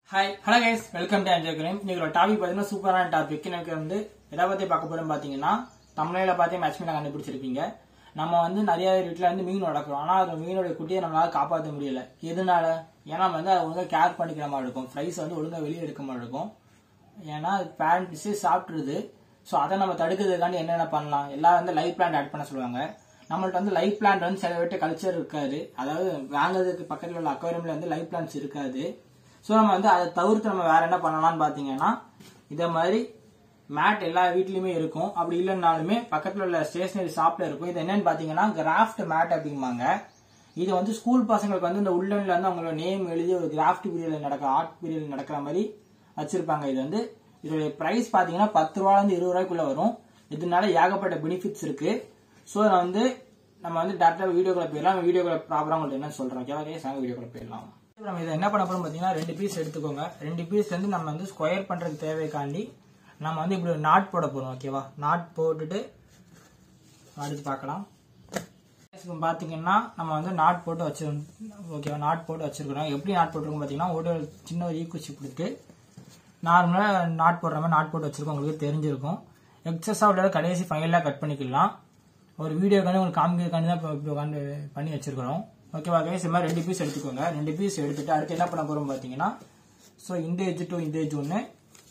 hi hello guys welcome to enjoy cream இன்னைக்கு ஒரு topic பார்த்தீங்கன்னா சூப்பரான டாபிக் எனக்கு வந்து எதை பற்றி பார்க்க போறோம் பார்த்தீங்கன்னா தமிழில் பார்த்தே மேட்ச் பண்ண கண்டுபிடிச்சிருப்பீங்க நம்ம வந்து நிறைய வீட்டில் வந்து மீன் வளர்க்குறோம் ஆனால் அது மீனோட குட்டியை நம்மளால காப்பாற்ற முடியல எதனால ஏன்னா நம்ம வந்து அதை ஒழுங்காக கேர் பண்ணிக்கிற மாதிரி இருக்கும் ஃப்ரைஸ் வந்து ஒழுங்காக வெளியே எடுக்க மாதிரி இருக்கும் ஏன்னா அது பேரண்ட்ஸே சாப்பிட்ருது ஸோ அதை நம்ம தடுக்கிறதுக்காண்டி என்னென்ன பண்ணலாம் எல்லாரும் வந்து லைஃப் பிளான்ட் ஆட் பண்ண சொல்லுவாங்க நம்மள்ட்ட வந்து லைஃப் பிளான்ட் வந்து சில வீட்டு கல்ச்சர் இருக்காது அதாவது வாங்குறதுக்கு பக்கத்தில் உள்ள அக்வாரியம்ல வந்து லைஃப் பிளான்ட்ஸ் இருக்காது ஸோ நம்ம வந்து அதை தவிர்த்து நம்ம வேற என்ன பண்ணலாம்னு பார்த்தீங்கன்னா இதே மாதிரி மேட் எல்லா வீட்லயுமே இருக்கும் அப்படி இல்லைனாலுமே பக்கத்தில் உள்ள ஸ்டேஷனரி ஷாப்ல இருக்கும் இது என்னன்னு பார்த்தீங்கன்னா கிராஃப்ட் மேட் அப்படிம்பாங்க இது வந்து ஸ்கூல் பசங்களுக்கு வந்து இந்த உள்ளன்ல வந்து அவங்களோட நேம் எழுதி ஒரு கிராஃப்ட் பீரியட் நடக்கிற ஆர்ட் பீரியட் நடக்கிற மாதிரி வச்சிருப்பாங்க இது வந்து இதோட பிரைஸ் பாத்தீங்கன்னா பத்து ரூபால இருந்து இருபது ரூபாய்க்குள்ள வரும் இதனால ஏகப்பட்ட பெனிஃபிட்ஸ் இருக்கு ஸோ நான் வந்து நம்ம வந்து டேரக்டா வீடியோக்குள்ள போயிடலாம் வீடியோக்குள்ள ப்ராப்பரா உங்களுக்கு என்ன சொல்றேன் ஓகேவா சாங்க வீடியோக்குள்ள போயிடலாம் இப்ப நம்ம இதை என்ன பண்ண போறோம் பாத்தீங்கன்னா ரெண்டு பீஸ் எடுத்துக்கோங்க ரெண்டு பீஸ்ல இருந்து நம்ம வந்து ஸ்கொயர் பண்றதுக்கு தேவைக்காண்டி நம்ம வந்து இப்படி ஒரு நாட் போட போறோம் ஓகேவா நாட் போட்டுட்டு அடுத்து பார்க்கலாம் இப்போ பார்த்தீங்கன்னா நம்ம வந்து நாட் போட்டு வச்சிருக்கோம் ஓகேவா நாட் போட்டு வச்சிருக்கிறோம் எப்படி நாட் போட்டிருக்கோம் பார்த்தீங்கன்னா ஒரு சின்ன ஒரு ஈக்குச்சி கொடுத்து நார்மலாக நாட் போடுற மாதிரி நாட் போட்டு வச்சிருக்கோம் உங்களுக்கு தெரிஞ்சிருக்கும் எக்ஸஸாக உள்ள கடைசி ஃபைனலாக கட் பண்ணிக்கலாம் ஒரு வீடியோக்காண்டி உங்களுக்கு காமிக்கிறதுக்காண்டி தான் இப்போ இப்போ உட்காந்து பண்ணி வச்சிருக்கிறோம் ஓகேவா கைஸ் இது மாதிரி ரெண்டு பீஸ் எடுத்துக்கோங்க ரெண்டு பீஸ் எடுத்துட்டு அடுத்து என்ன பண்ண போகிறோம் பார்த்தீங்கன்னா ஸோ இந்த எஜ் டு இந்த எஜ் ஒன்று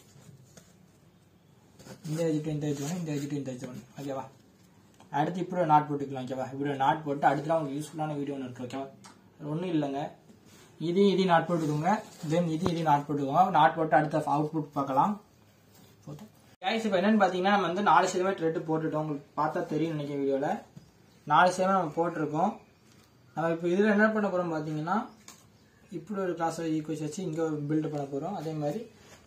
இந்த எஜ் டு இந்த எஜ் ஒன்று இந்த எஜ் டு இந்த எஜ் ஒன்று ஓகேவா அடுத்து இப்படி ஒரு நாட் போட்டுக்கலாம் ஓகேவா இப்படி ஒரு நாட் போட்டு அடுத்துலாம் உங்களுக்கு யூஸ்ஃபுல்லான வீடியோ ஒன்று இருக்கு ஓகேவா ஒன்றும் இல்லைங்க இதையும் இதையும் நாட் போட்டுக்கோங்க தென் இது இதையும் நாட் போட்டுக்கோங்க நாட் போட்டு அடுத்த அவுட்புட் பார்க்கலாம் கைஸ் இப்போ என்னன்னு பார்த்தீங்கன்னா நம்ம வந்து நாலு சென்டிமீட்டர் ரெட்டு போட்டுட்டோம் உங்களுக்கு பார்த்தா தெரியும் நினைக்கிறேன் வீடியோவில் நாலு சென்டிமீட்டர் நம்ம போட்டிருக்கோம் நம்ம இப்போ இதில் என்ன பண்ண போகிறோம் பார்த்தீங்கன்னா இப்படி ஒரு கிளாஸ் ஈக்குவஸ் வச்சு இங்கே ஒரு பில்டு பண்ண போகிறோம் அதே மாதிரி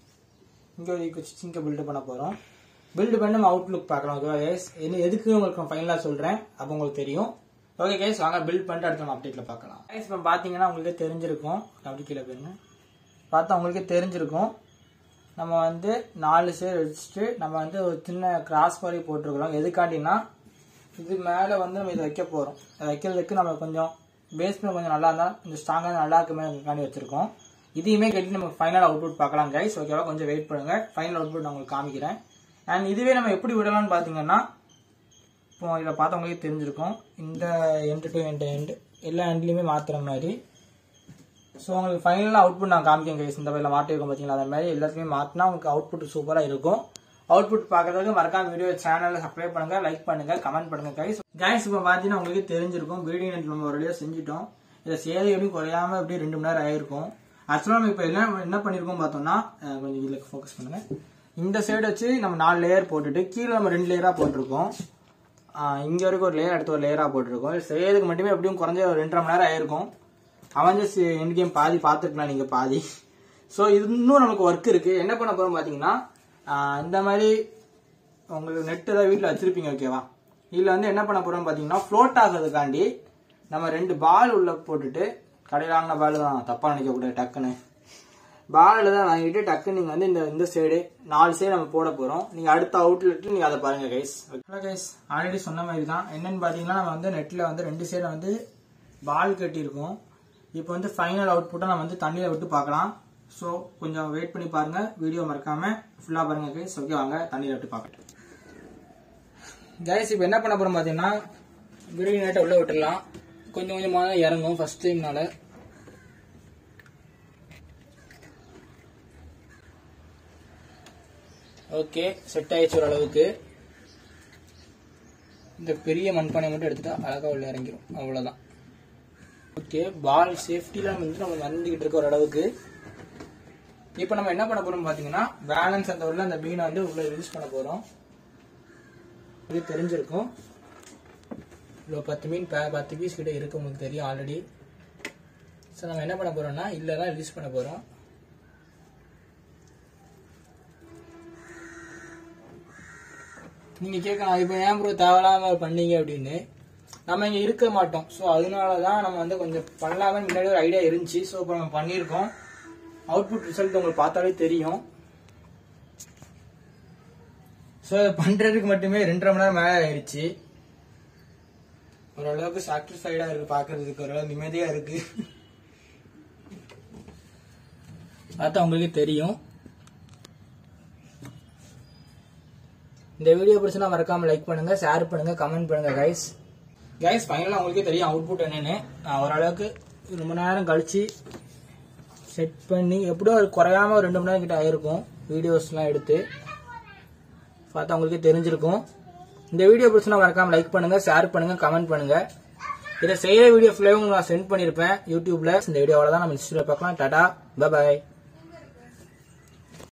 இங்கே ஒரு ஈக்குவஸ் வச்சு இங்கே பில்டு பண்ண போகிறோம் பில்டு பண்ணி நம்ம அவுட்லுக் பார்க்கலாம் ஓகேவா கேஸ் என்ன எதுக்கு உங்களுக்கு நான் ஃபைனலாக சொல்கிறேன் அப்போ உங்களுக்கு தெரியும் ஓகே கேஸ் வாங்க பில்ட் பண்ணிட்டு அடுத்த நம்ம அப்டேட்டில் பார்க்கலாம் கேஸ் இப்போ பார்த்தீங்கன்னா உங்களுக்கே தெரிஞ்சிருக்கும் அப்படி கீழே போயிருங்க பார்த்தா உங்களுக்கே தெரிஞ்சிருக்கும் நம்ம வந்து நாலு சேர் வச்சுட்டு நம்ம வந்து ஒரு சின்ன கிராஸ் மாதிரி போட்டிருக்கிறோம் எதுக்காண்டினா இது மேலே வந்து நம்ம இதை வைக்க போகிறோம் இதை வைக்கிறதுக்கு நம்ம கொஞ்சம் பேஸ்மெண்ட் கொஞ்சம் நல்லா இருந்தால் கொஞ்சம் ஸ்ட்ராங்காக நல்லா இருக்குமே வச்சிருக்கோம் இதையுமே கட்டி நம்ம ஃபைனல் அவுட்புட் பார்க்கலாம் கைஸ் ஓகேவா கொஞ்சம் வெயிட் பண்ணுங்க ஃபைனல் அவுட்புட் நான் உங்களுக்கு காமிக்கிறேன் அண்ட் இதுவே நம்ம எப்படி விடலாம்னு பார்த்தீங்கன்னா இப்போ இதில் பார்த்தவங்களுக்கே தெரிஞ்சிருக்கும் இந்த எண்டு டு எண்டு எண்டு எல்லா எண்ட்லையுமே மாற்றுற மாதிரி ஸோ உங்களுக்கு ஃபைனலாக அவுட்புட் நான் காமிக்கேன் கைஸ் இந்த வகையில் மாட்டிருக்கோம் பார்த்தீங்களா அந்த மாதிரி எல்லாத்தையுமே மாற்றினா உங்களுக்கு அவுட்புட் சூப்பராக இருக்கும் அவுட்புட் பார்க்கறதுக்கு மறக்காம வீடியோ சேனலில் சப்ஸ்கிரைப் பண்ணுங்க லைக் பண்ணுங்க கமெண்ட் பண்ணுங்க கைஸ் கைஸ் இப்போ பார்த்தீங்கன்னா உங்களுக்கு தெரிஞ்சிருக்கும் பில்டிங் நெட் நம்ம ஒரு வழியாக செஞ்சுட்டோம் இதை சேலை எப்படி குறையாம எப்படி ரெண்டு மணி நேரம் ஆயிருக்கும் ஆக்சுவலாக நம்ம இப்போ என்ன என்ன பண்ணியிருக்கோம் பார்த்தோம்னா அஹ் கொஞ்சம் இதில் ஃபோக்கஸ் பண்ணுங்க இந்த சைடு வச்சு நம்ம நாலு லேயர் போட்டுட்டு கீழே நம்ம ரெண்டு லேயராக போட்டிருக்கோம் ஆஹ் இங்க வரைக்கும் ஒரு லேயர் அடுத்து ஒரு லேயரா போட்டிருக்கோம் செய்யறதுக்கு மட்டுமே எப்படியும் குறைஞ்ச ஒரு ரெண்டரை மணி நேரம் ஆயிருக்கும் அவஞ்சஸ் எண்ட் கேம் பாதி பார்த்துருக்கலாம் நீங்க பாதி ஸோ இது இன்னும் நமக்கு ஒர்க் இருக்கு என்ன பண்ண போறோம் பாத்தீங்கன்னா ஆஹ் இந்த மாதிரி உங்களுக்கு நெட் ஏதாவது வீட்டில் வச்சிருப்பீங்க ஓகேவா இதில் வந்து என்ன பண்ண போறோம் பாத்தீங்கன்னா ஃப்ளோட் ஆகுறதுக்காண்டி நம்ம ரெண்டு பால் உள்ள போட்டுட்டு கடையில் வாங்கின பால் தான் தப்பா நினைக்க கூடாது டக்குன்னு பாலில் தான் வாங்கிட்டு டக்கு நீங்கள் வந்து இந்த இந்த சைடு நாலு சைடு நம்ம போட போகிறோம் நீங்கள் அடுத்த அவுட்லெட்டு நீங்கள் அதை பாருங்க கைஸ் ஹலோ கைஸ் ஆல்ரெடி சொன்ன மாதிரி தான் என்னன்னு பார்த்தீங்கன்னா நம்ம வந்து நெட்டில் வந்து ரெண்டு சைடு வந்து பால் கட்டியிருக்கோம் இப்போ வந்து ஃபைனல் அவுட்புட்டை நம்ம வந்து தண்ணியில் விட்டு பார்க்கலாம் ஸோ கொஞ்சம் வெயிட் பண்ணி பாருங்க வீடியோ மறக்காம ஃபுல்லாக பாருங்க கைஸ் ஓகே வாங்க தண்ணியில் விட்டு பார்க்கட்டும் கைஸ் இப்போ என்ன பண்ண போகிறோம் பார்த்தீங்கன்னா விருடி நெட்டை உள்ளே விட்டுடலாம் கொஞ்சம் கொஞ்சமாக தான் இறங்கும் ஃபர்ஸ்ட் டைம்னால ஓகே செட் ஆயிடுச்சு ஓரளவுக்கு இந்த பெரிய மண்பானை மட்டும் எடுத்துட்டா அழகா உள்ள இறங்கிரும் அவ்வளவுதான் ஓகே பால் சேஃப்டில வந்து நம்ம வந்துகிட்டு இருக்க ஓரளவுக்கு இப்போ நம்ம என்ன பண்ண போறோம் பாத்தீங்கன்னா பேலன்ஸ் அந்த உள்ள அந்த மீனை வந்து உள்ள யூஸ் பண்ண போறோம் இது தெரிஞ்சிருக்கும் இவ்வளோ பத்து மீன் ப- பத்து பீஸ் கிட்ட இருக்கு உங்களுக்கு தெரியும் ஆல்ரெடி ஸோ நம்ம என்ன பண்ண போறோம்னா இல்ல தான் யூஸ் பண்ண போறோம் நீங்க கேட்கலாம் இப்போ ஏன் ப்ரோ தேவையில்லாம பண்ணீங்க அப்படின்னு நம்ம இங்க இருக்க மாட்டோம் ஸோ அதனால தான் நம்ம வந்து கொஞ்சம் பண்ணலாமே முன்னாடி ஒரு ஐடியா இருந்துச்சு ஸோ இப்போ நம்ம பண்ணியிருக்கோம் அவுட்புட் ரிசல்ட் உங்களுக்கு பார்த்தாலே தெரியும் ஸோ இதை பண்றதுக்கு மட்டுமே ரெண்டரை மணி நேரம் மேலே ஆயிடுச்சு ஓரளவுக்கு சாட்டிஸ்ஃபைடா இருக்கு பார்க்கிறதுக்கு ஓரளவு நிம்மதியா இருக்கு பார்த்தா உங்களுக்கே தெரியும் இந்த வீடியோ பிடிச்சுனா மறக்காம லைக் பண்ணுங்க ஷேர் பண்ணுங்க கமெண்ட் பண்ணுங்க கைஸ் கைஸ் ஃபைனலாக உங்களுக்கே தெரியும் அவுட்புட் என்னன்னு நான் ஓரளவுக்கு ரொம்ப நேரம் கழிச்சு செட் பண்ணி எப்படியும் ஒரு குறையாம ஒரு ரெண்டு மணி நேரம் கிட்ட ஆயிருக்கும் வீடியோஸ்லாம் எடுத்து பார்த்தா உங்களுக்கே தெரிஞ்சிருக்கும் இந்த வீடியோ பிடிச்சுனா மறக்காம லைக் பண்ணுங்க ஷேர் பண்ணுங்க கமெண்ட் பண்ணுங்க இதை செய்யற வீடியோ ஃபுல்லாகவும் நான் சென்ட் பண்ணியிருப்பேன் யூடியூப்ல இந்த வீடியோ அவ்வளோதான் நம்ம இன்ஸ்டாவில் பார்க்கலாம் டாடா பாய்